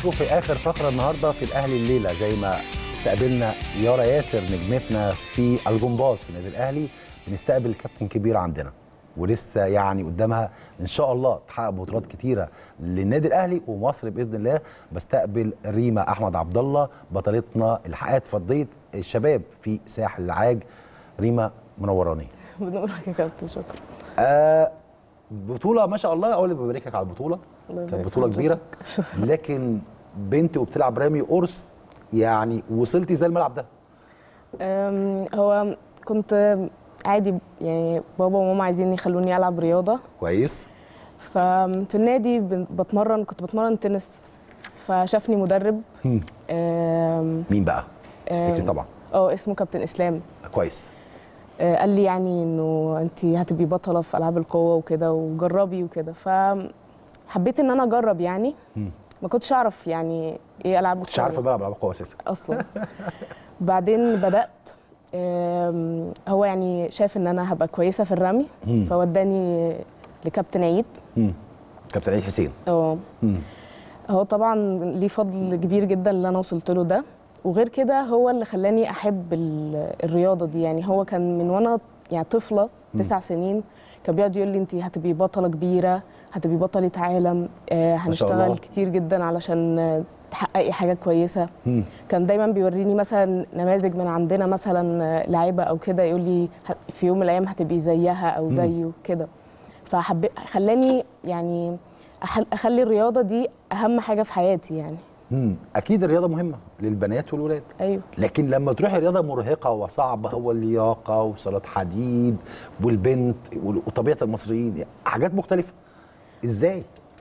بيكم في اخر فقره النهارده في الاهلي الليله زي ما استقبلنا يارا ياسر نجمتنا في الجمباز في النادي الاهلي بنستقبل كابتن كبير عندنا ولسه يعني قدامها ان شاء الله تحقق بطولات كتيره للنادي الاهلي ومصر باذن الله بستقبل ريما احمد عبد الله بطلتنا اللي حققت فضيه الشباب في ساحل العاج ريما منوراني بنقول لك يا كابتن شكرا آه بطوله ما شاء الله اول ما ببارك لك على البطوله الله كانت يبارك بطوله في كبيره حضرتك. لكن بنت وبتلعب رامي قرص يعني وصلتي زي الملعب ده أم، هو كنت عادي يعني بابا وماما عايزين يخلوني العب رياضه كويس ففي النادي بن- بتمرن كنت بتمرن تنس فشافني مدرب هم. أم، مين بقى تفتكري أم، طبعا اه اسمه كابتن اسلام كويس آه، قال لي يعني انه انت هتبقي بطله في العاب القوه وكده وجربي وكده فحبيت ان انا اجرب يعني مم. ما كنتش اعرف يعني ايه العاب كنتش عارفه بلعب العاب قوه اساسا اصلا بعدين بدات آم، هو يعني شاف ان انا هبقى كويسه في الرمي مم. فوداني لكابتن عيد هم. كابتن عيد حسين اه هم. هو طبعا ليه فضل كبير جدا اللي انا وصلت له ده وغير كده هو اللي خلاني احب ال- الرياضه دي يعني هو كان من وانا يعني طفله تسع سنين كان بيقعد يقول لي انت هتبقي بطله كبيره هتبقي بطله عالم آه ما شاء الله. هنشتغل كتير جدا علشان آه، تحققي حاجه كويسه هم. كان دايما بيوريني مثلا نماذج من عندنا مثلا آه، لعيبه او كده يقول لي ه- في يوم من الايام هتبقي زيها او زيه كده فحب خلاني يعني أحل- اخلي الرياضه دي اهم حاجه في حياتي يعني هم. اكيد الرياضه مهمه للبنات والولاد ايوه لكن لما تروحي رياضه مرهقه وصعبه واللياقه وصالات حديد والبنت وطبيعه المصريين حاجات مختلفه ازاي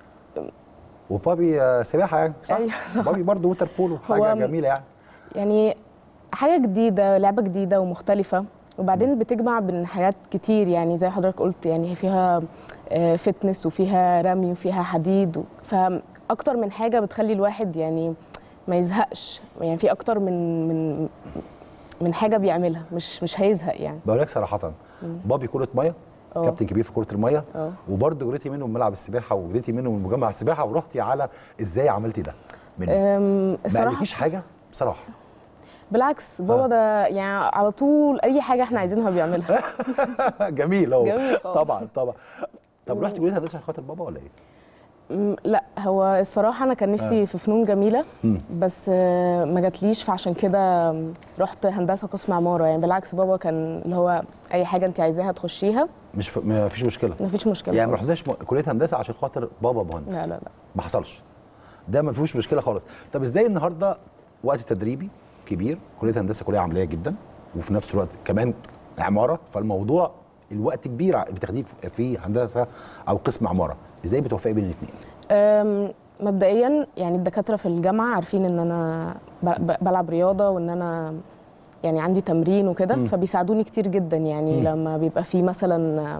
وبابي آه، سباحه يعني صح أيوة، صح. بابي برضه ووتر بولو حاجه هو- جميله يعني يعني حاجه جديده لعبه جديده ومختلفه وبعدين بتجمع بين حاجات كتير يعني زي حضرتك قلت يعني هي فيها آه، فتنس وفيها رمي وفيها حديد و- فاكتر من حاجه بتخلي الواحد يعني ما يزهقش يعني في اكتر من من من حاجه بيعملها مش مش هيزهق يعني بقول لك صراحه بابي كره ميه اه. كابتن كبير في كره الميه اه. وبرضه جريتي منه من ملعب السباحه وجريتي منه من مجمع السباحه ورحتي على ازاي عملتي ده منه أم، ما الصراحه قالكيش حاجه بصراحه بالعكس بابا اه. ده يعني على طول اي حاجه احنا عايزينها بيعملها جميل اهو جميل خالص. طبعا طبعا طب رحتي كليه هندسه عشان خاطر بابا ولا ايه؟ أم، لا هو الصراحه انا كان نفسي في فنون جميله مم. بس آه، ما جاتليش فعشان كده آم، رحت هندسه قسم عماره يعني بالعكس بابا كان اللي هو اي حاجه انت عايزاها تخشيها مش ف... ما فيش مشكله مفيش مشكله يعني ما خالص. رحتيش م... كليه هندسه عشان خاطر بابا مهندس لا لا لا ما حصلش ده ما فيهوش مشكله خالص طب ازاي النهارده وقت تدريبي كبير كليه هندسه كليه عمليه جدا وفي نفس الوقت كمان عماره فالموضوع الوقت كبير ع- بتاخديه في- في هندسه او قسم عماره ازاي بتوفقي بين الاثنين أم، مبدئيا يعني الدكاتره في الجامعه عارفين ان انا ب- ب- بلعب رياضه وان انا يعني عندي تمرين وكده مم. فبيساعدوني كتير جدا يعني مم. لما بيبقى في مثلا آه،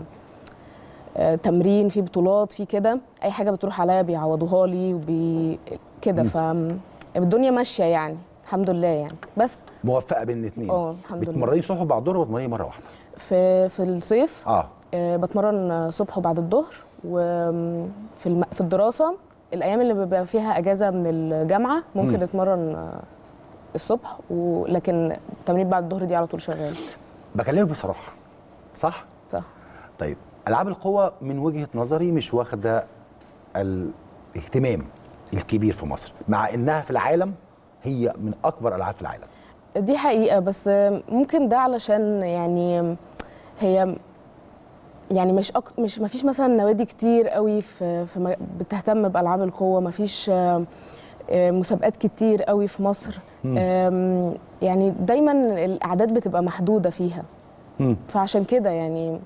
آه، تمرين في بطولات في كده اي حاجه بتروح عليا بيعوضوها لي وبي كده مم. فالدنيا ماشيه يعني الحمد لله يعني بس موفقه بين الاثنين اه الحمد لله بتمرني صبح وبعد الظهر وبتمرني مره واحده في في الصيف اه آه، بتمرن صبح وبعد الظهر وفي الم... في الدراسه الايام اللي بيبقى فيها اجازه من الجامعه ممكن مم. نتمرن آه، الصبح ولكن التمرين بعد الظهر دي على طول شغال بكلمك بصراحه صح صح طيب العاب القوى من وجهه نظري مش واخده الاهتمام الكبير في مصر مع انها في العالم هي من اكبر العاب في العالم دي حقيقه بس آه، ممكن ده علشان يعني هي يعني مش أك... مش ما فيش مثلا نوادي كتير قوي في, في م... بتهتم بالعاب القوه ما فيش آه، آه، مسابقات كتير قوي في مصر مم. آم، يعني دايما الاعداد بتبقى محدوده فيها مم. فعشان كده يعني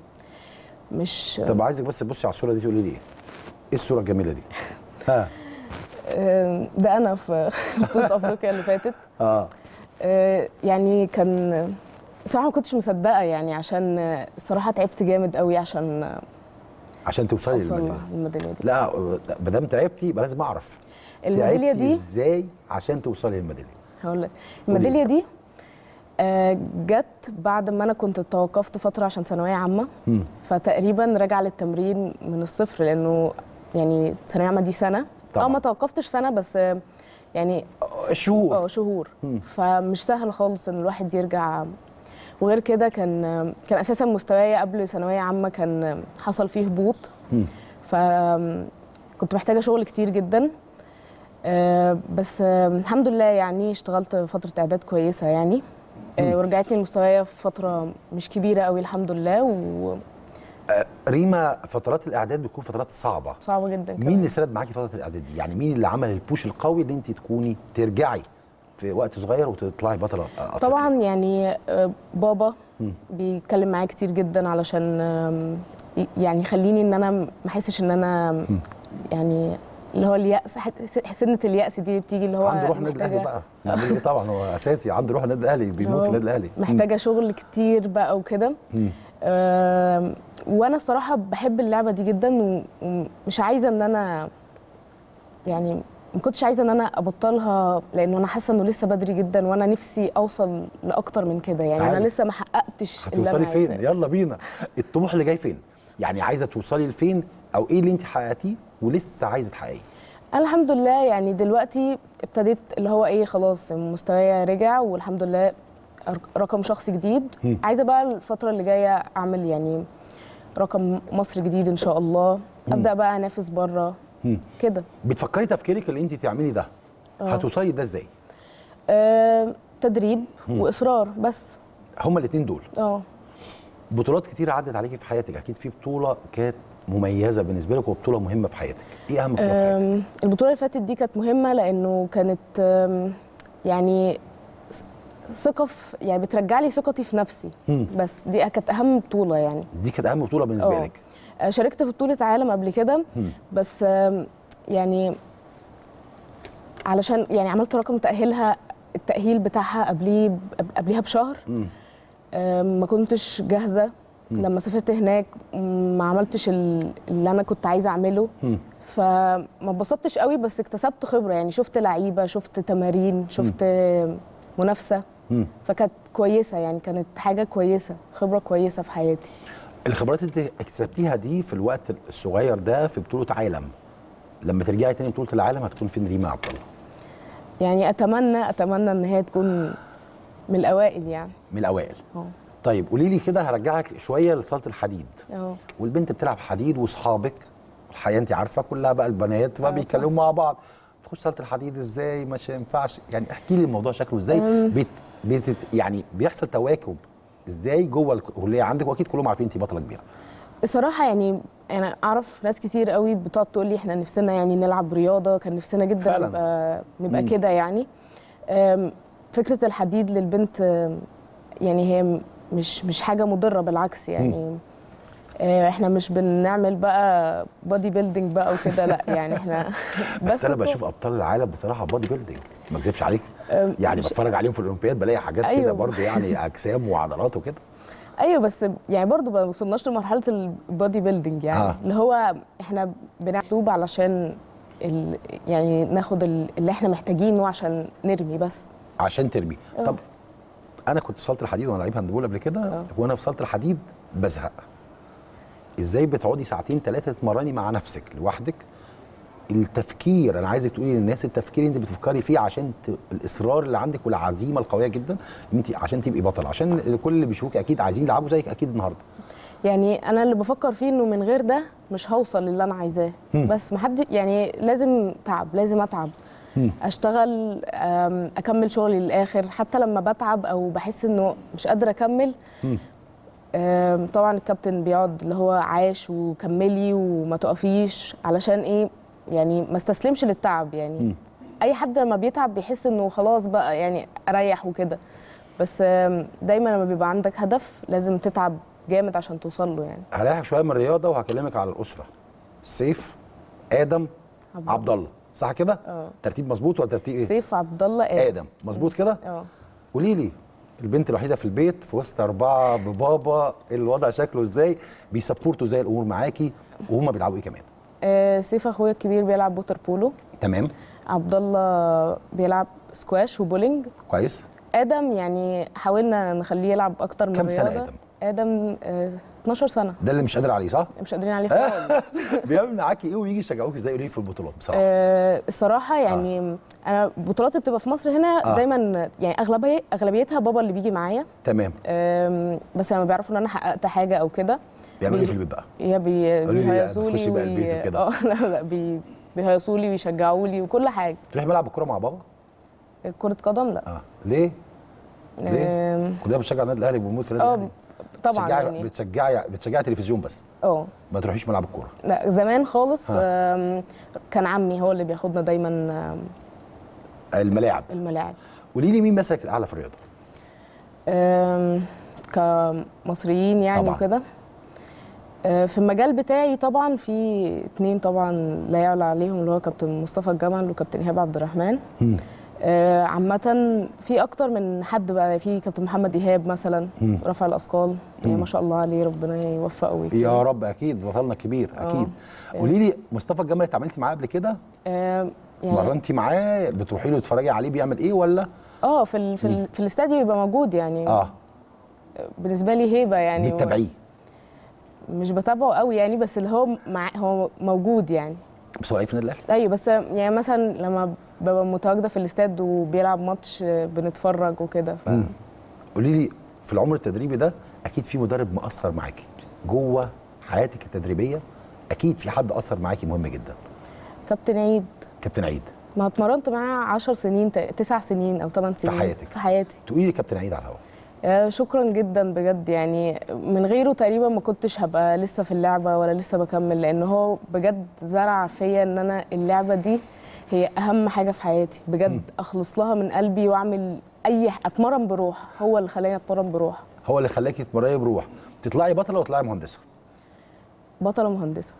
مش طب عايزك بس تبصي على الصوره دي تقولي لي ايه ايه الصوره الجميله دي ها آم، ده انا في بطوله افريقيا اللي فاتت اه آه، يعني كان صراحه ما كنتش مصدقه يعني عشان آه، الصراحه تعبت جامد قوي عشان آه، عشان توصلي اوصل للميداليه للميداليه دي لا ما دام تعبتي يبقى لازم اعرف الميداليه تعبتي دي ازاي عشان توصلي للميداليه هقول لك الميداليه دي آه، جت بعد ما انا كنت توقفت فتره عشان ثانويه عامه مم. فتقريبا راجعه للتمرين من الصفر لانه يعني ثانويه عامه دي سنه طبعاً. اه ما توقفتش سنه بس آه، يعني الشهور اه شهور مم. فمش سهل خالص ان الواحد يرجع وغير كده كان كان اساسا مستواي قبل ثانويه عامه كان حصل فيه هبوط مم. فكنت محتاجه شغل كتير جدا آه، بس آه، الحمد لله يعني اشتغلت فتره اعداد كويسه يعني آه، ورجعتني مستوايا في فتره مش كبيره قوي الحمد لله ريما فترات الاعداد بتكون فترات صعبه وصعبه جدا مين كمان. اللي سند معاكي فتره الاعداد دي يعني مين اللي عمل البوش القوي اللي انت تكوني ترجعي في وقت صغير وتطلعي بطله أفريقية؟ طبعا يعني آه، بابا مم. بيتكلم معايا كتير جدا علشان آم، ي- يعني يخليني ان انا ما احسش ان انا يعني اللي هو اليأس حت- سنة اليأس دي اللي بتيجي اللي هو عنده روح النادي الاهلي محتاجة- بقى نعمل ايه طبعا هو اساسي عنده روح النادي الاهلي بيموت في هو النادي الاهلي محتاجة شغل كتير بقى وكده مم. آم، وانا الصراحة بحب اللعبة دي جدا و- ومش عايزة ان انا يعني ما كنتش عايزه ان انا ابطلها لانه انا حاسه انه لسه بدري جدا وانا نفسي اوصل لاكتر من كده يعني تعالي. انا لسه ما حققتش اللي هتوصلي انا فين عايزاه. يلا بينا الطموح اللي جاي فين يعني عايزه توصلي لفين او ايه اللي انت حققتيه ولسه عايزه تحققيه أنا الحمد لله يعني دلوقتي ابتديت اللي هو ايه خلاص مستوايا رجع والحمد لله رق- رقم شخصي جديد مم. عايزه بقى الفتره اللي جايه اعمل يعني رقم مصر جديد ان شاء الله ابدا بقى انافس بره مم. كده بتفكري تفكيرك اللي انت تعملي ده آه. هتوصلي ده ازاي آه تدريب واصرار بس هما الاثنين دول اه بطولات كتير عدت عليكي في حياتك اكيد في بطوله كانت مميزه بالنسبه لك وبطوله مهمه في حياتك ايه اهم بطوله في حياتك آم، البطوله اللي فاتت دي كانت مهمه لانه كانت آم، يعني ث- ثقه في يعني بترجع لي ثقتي في نفسي مم. بس دي كانت اهم بطوله يعني دي كانت اهم بطوله بالنسبه آه. لك آه، شاركت في بطوله عالم قبل كده مم. بس آم، يعني علشان يعني عملت رقم تاهيلها التاهيل بتاعها قبليه قبليها بشهر مم. آم، ما كنتش جاهزه لما سافرت هناك م، ما عملتش ال- اللي انا كنت عايزه اعمله مم. فما اتبسطتش قوي بس اكتسبت خبره يعني شفت لعيبه شفت تمارين شفت منافسه مم. فكانت كويسه يعني كانت حاجه كويسه خبره كويسه في حياتي الخبرات اللي انت اكتسبتيها دي في الوقت الصغير ده في بطوله عالم لما ترجعي تاني بطوله العالم هتكون فين ريما عبد الله يعني اتمنى اتمنى ان هي تكون من الاوائل يعني من الاوائل اه طيب قولي لي كده هرجعك شويه لصاله الحديد اه والبنت بتلعب حديد واصحابك الحقيقه انت عارفه كلها بقى البنات فبيتكلموا مع بعض تخش صاله الحديد ازاي مش ينفعش يعني احكي لي الموضوع شكله ازاي أم. بيت بيت يعني بيحصل تواكب ازاي جوه الكليه عندك واكيد كلهم عارفين انت بطله كبيره الصراحه يعني انا اعرف ناس كتير قوي بتقعد تقول لي احنا نفسنا يعني نلعب رياضه كان نفسنا جدا فعلاً. نبقى نبقى مم. كده يعني أم، فكره الحديد للبنت أم، يعني هي م- مش مش حاجه مضره بالعكس يعني آه، احنا مش بنعمل بقى بودي بيلدينج بقى وكده لا يعني احنا بس, انا كو- بشوف ابطال العالم بصراحه بادي بيلدينج ما اكذبش عليك أم، يعني مش- بتفرج عليهم في الاولمبياد بلاقي حاجات كده أيوة. برضه يعني اجسام وعضلات وكده ايوه بس يعني برضو ما وصلناش لمرحله البودي بيلدينج يعني آه. آه. اللي هو احنا بنعمل علشان ال يعني ناخد ال- اللي احنا محتاجينه عشان نرمي بس عشان ترمي آه. طب انا كنت في صاله الحديد وانا لعيب هاندبول قبل كده آه. وانا في صاله الحديد بزهق ازاي بتقعدي ساعتين ثلاثه تتمرني مع نفسك لوحدك التفكير انا عايزك تقولي للناس التفكير اللي انت بتفكري فيه عشان ت... الاصرار اللي عندك والعزيمه القويه جدا ان انت عشان تبقي بطل عشان كل اللي بيشوفوك اكيد عايزين يلعبوا زيك اكيد النهارده يعني انا اللي بفكر فيه انه من غير ده مش هوصل للي انا عايزاه مم. بس محد يعني لازم تعب لازم اتعب مم. اشتغل أم، اكمل شغلي للاخر حتى لما بتعب او بحس انه مش قادره اكمل مم. أم، طبعا الكابتن بيقعد اللي هو عاش وكملي وما تقفيش علشان ايه يعني ما استسلمش للتعب يعني مم. اي حد لما بيتعب بيحس انه خلاص بقى يعني اريح وكده بس أم، دايما لما بيبقى عندك هدف لازم تتعب جامد عشان توصل له يعني هريحك شويه من الرياضه وهكلمك على الاسره سيف ادم عبد عبد الله صح كده اه ترتيب مظبوط ولا ترتيب ايه سيف عبد الله ادم ادم مظبوط كده اه قولي لي البنت الوحيده في البيت في وسط اربعه ببابا الوضع شكله ازاي بيسبورتوا ازاي الامور معاكي وهما بيلعبوا ايه كمان آه، سيف اخويا الكبير بيلعب ووتر بولو تمام عبد الله بيلعب سكواش وبولينج كويس ادم يعني حاولنا نخليه يلعب اكتر من كم سنه رياضه ادم ادم آه، 12 سنه ده اللي مش قادر عليه صح مش قادرين عليه خالص بيعمل معاكي ايه ويجي يشجعوك ازاي يقولوا لي في البطولات بصراحه آه، الصراحه يعني انا بطولاتي بتبقى في مصر هنا آه. دايما يعني اغلبيه اغلبيتها بابا اللي بيجي معايا تمام آم، بس لما بيعرفوا ان انا حققت حاجه او كده بيعملوا ايه بي- في البيت بقى يا بي قولي لي بقى، بيهيصوا بتخشي لي بقى البيت وي- وكده. اه لا لا بي بيهيصوا لي ويشجعوا لي وكل حاجه تروحي ملعب الكوره مع بابا كره قدم لا اه ليه ليه؟ آم، كلنا بنشجع النادي الاهلي وبنموت في النادي اه الاهلي طبعا بتشجعي يعني بتشجعي بتشجعي تلفزيون بس اه ما تروحيش ملعب الكوره لا زمان خالص آم، كان عمي هو اللي بياخدنا دايما آم، الملاعب الملاعب قولي لي مين مثلك الاعلى في الرياضه آم، كمصريين يعني طبعاً. وكده آه، في المجال بتاعي طبعا في اتنين طبعا لا يعلى عليهم اللي هو كابتن مصطفى الجمل وكابتن ايهاب عبد الرحمن مم. آه، عامة في أكتر من حد بقى في كابتن محمد إيهاب مثلا مم. رفع الأثقال يعني ما شاء الله عليه ربنا يوفقه ويكرمه يا رب اكيد بطلنا كبير آه. اكيد قولي لي مصطفى الجمل اتعاملتي معاه قبل كده آه، يعني مرنتي معاه بتروحي له تتفرجي عليه بيعمل ايه ولا اه في ال في, ال في الاستاد بيبقى موجود يعني اه بالنسبه لي هيبه يعني هو- بتتابعيه مش بتابعه قوي يعني بس اللي هو مع هو موجود يعني بس هو لعيب في النادي الاهلي ايوه بس يعني مثلا لما ببقى متواجده في الاستاد وبيلعب ماتش بنتفرج وكده ف... مم. قولي لي في العمر التدريبي ده اكيد في مدرب مأثر معاكي جوه حياتك التدريبيه اكيد في حد اثر معاكي مهم جدا كابتن عيد كابتن عيد ما اتمرنت معاه 10 سنين تق- تسع سنين او 8 سنين حياتك. في حياتي تقولي لي كابتن عيد على الهواء آه، شكرا جدا بجد يعني من غيره تقريبا ما كنتش هبقى لسه في اللعبه ولا لسه بكمل لان هو بجد زرع فيا ان انا اللعبه دي هي اهم حاجه في حياتي بجد اخلص لها من قلبي واعمل اي ح- اتمرن بروح هو اللي خلاني اتمرن بروح هو اللي خلاكي تتمرني بروح تطلعي بطله وتطلعي مهندسه بطله مهندسه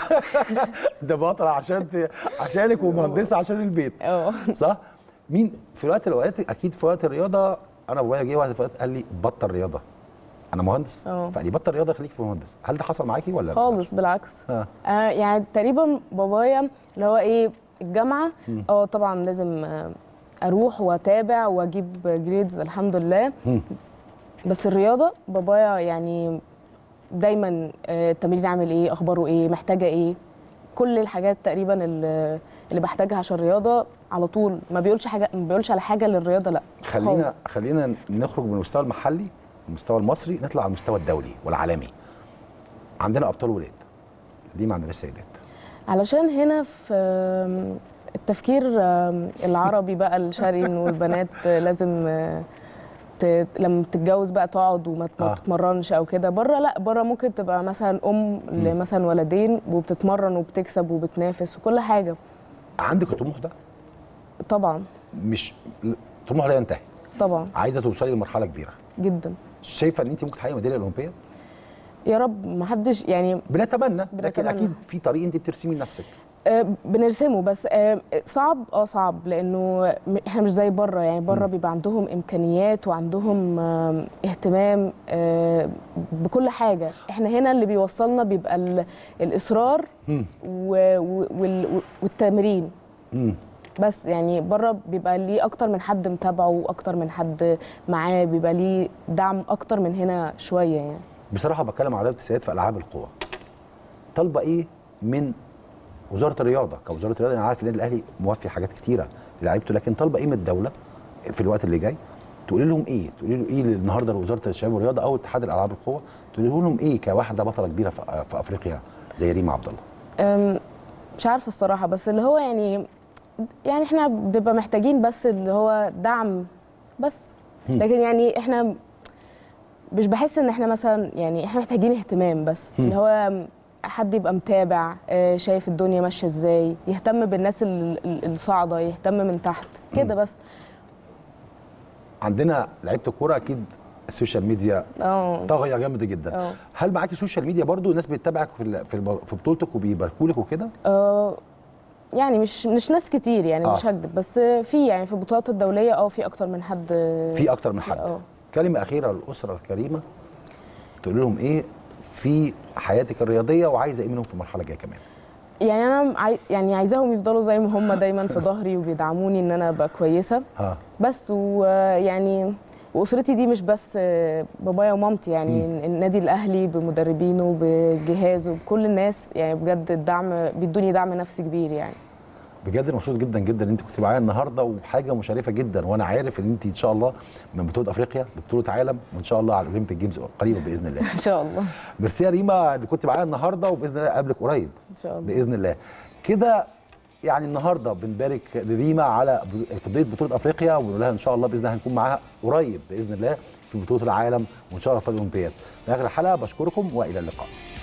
ده بطله عشان ت... عشانك ومهندسه عشان البيت اه صح مين في وقت الاوقات اكيد في وقت الرياضه انا بابايا جه وقت الأوقات قال لي بطل رياضه انا مهندس اه. فقال لي بطل رياضه خليك في مهندس هل ده حصل معاكي ولا خالص بالعكس ها آه يعني تقريبا بابايا اللي هو ايه الجامعه اه طبعا لازم آه، اروح واتابع واجيب جريدز الحمد لله مم. بس الرياضه بابايا يعني دايما آه، التمرين عامل ايه اخباره ايه محتاجه ايه كل الحاجات تقريبا اللي اللي بحتاجها عشان الرياضه على طول ما بيقولش حاجه ما بيقولش على حاجه للرياضه لا خلينا خالص. خلينا نخرج من المستوى المحلي المستوى المصري نطلع على المستوى الدولي والعالمي عندنا ابطال ولاد ليه ما عندناش سيدات علشان هنا في آم، التفكير آم، العربي بقى الشرقي انه البنات لازم آه، ت- لما تتجوز بقى تقعد وما ت- ما آه. تتمرنش او كده بره لا بره ممكن تبقى مثلا ام لمثلا ولدين وبتتمرن وبتكسب وبتنافس وكل حاجه عندك الطموح ده طبعا مش الطموح لا ينتهي طبعا عايزه توصلي لمرحله كبيره جدا شايفه ان انت ممكن تحققي ميداليه اولمبيه يا رب ما حدش يعني بنتمنى لكن بنتمنى. اكيد في طريق انت بترسمي لنفسك آه، بنرسمه بس آه، صعب اه صعب لانه م- احنا مش زي بره يعني بره بيبقى عندهم امكانيات وعندهم آم، اهتمام آه، بكل حاجه احنا هنا اللي بيوصلنا بيبقى ال- الاصرار مم. و- و- وال- والتمرين مم. بس يعني بره بيبقى ليه اكتر من حد متابعه واكتر من حد معاه بيبقى ليه دعم اكتر من هنا شويه يعني بصراحه بتكلم على رياضه السيدات في العاب القوى طالبه ايه من وزاره الرياضه كوزاره الرياضه انا عارف النادي الاهلي موفي حاجات كتيره لعيبته لكن طالبه ايه من الدوله في الوقت اللي جاي تقولي لهم ايه تقولي له ايه النهارده لوزاره الشباب والرياضه او اتحاد الالعاب القوى تقولي لهم ايه كواحده بطله كبيره في, في افريقيا زي ريما عبد الله أم، مش عارفه الصراحه بس اللي هو يعني يعني احنا بنبقى محتاجين بس اللي هو دعم بس لكن يعني احنا مش بحس ان احنا مثلا يعني احنا محتاجين اهتمام بس اللي هو حد يبقى متابع آه، شايف الدنيا ماشيه ازاي يهتم بالناس ال- ال- الصاعده يهتم من تحت كده بس عندنا لعيبه الكوره اكيد السوشيال ميديا اه طاغيه جامد جدا اه هل معاكي سوشيال ميديا برضو الناس بتتابعك في ال- في الب- في بطولتك وبيباركوا لك وكده آه، يعني مش مش ناس كتير يعني آه. مش هكدب بس في يعني في البطولات الدوليه اه في اكتر من حد في اكتر من حد اه كلمه اخيره للاسره الكريمه تقول لهم ايه في حياتك الرياضيه وعايزه ايه منهم في المرحله الجايه كمان يعني انا عاي... يعني عايزاهم يفضلوا زي ما هم دايما في ظهري وبيدعموني ان انا ابقى كويسه ها بس ويعني واسرتي دي مش بس آه، بابايا ومامتي يعني النادي الاهلي بمدربينه بجهازه بكل الناس يعني بجد الدعم بيدوني دعم نفسي كبير يعني بجد أنا مبسوط جدا جدا ان انت كنت معايا النهارده وحاجه مشرفه جدا وانا عارف ان انت ان شاء الله من بطوله افريقيا لبطوله عالم وان شاء الله على الاولمبيك جيمز قريبا باذن الله ان شاء الله ميرسي يا ريما اللي كنت معايا النهارده وباذن الله اقابلك قريب ان شاء الله باذن الله كده يعني النهارده بنبارك لريما على فضيه بطوله افريقيا ونقول لها ان شاء الله باذن الله هنكون معاها قريب باذن الله في بطوله العالم وان شاء الله في الاولمبياد في اخر الحلقه بشكركم والى اللقاء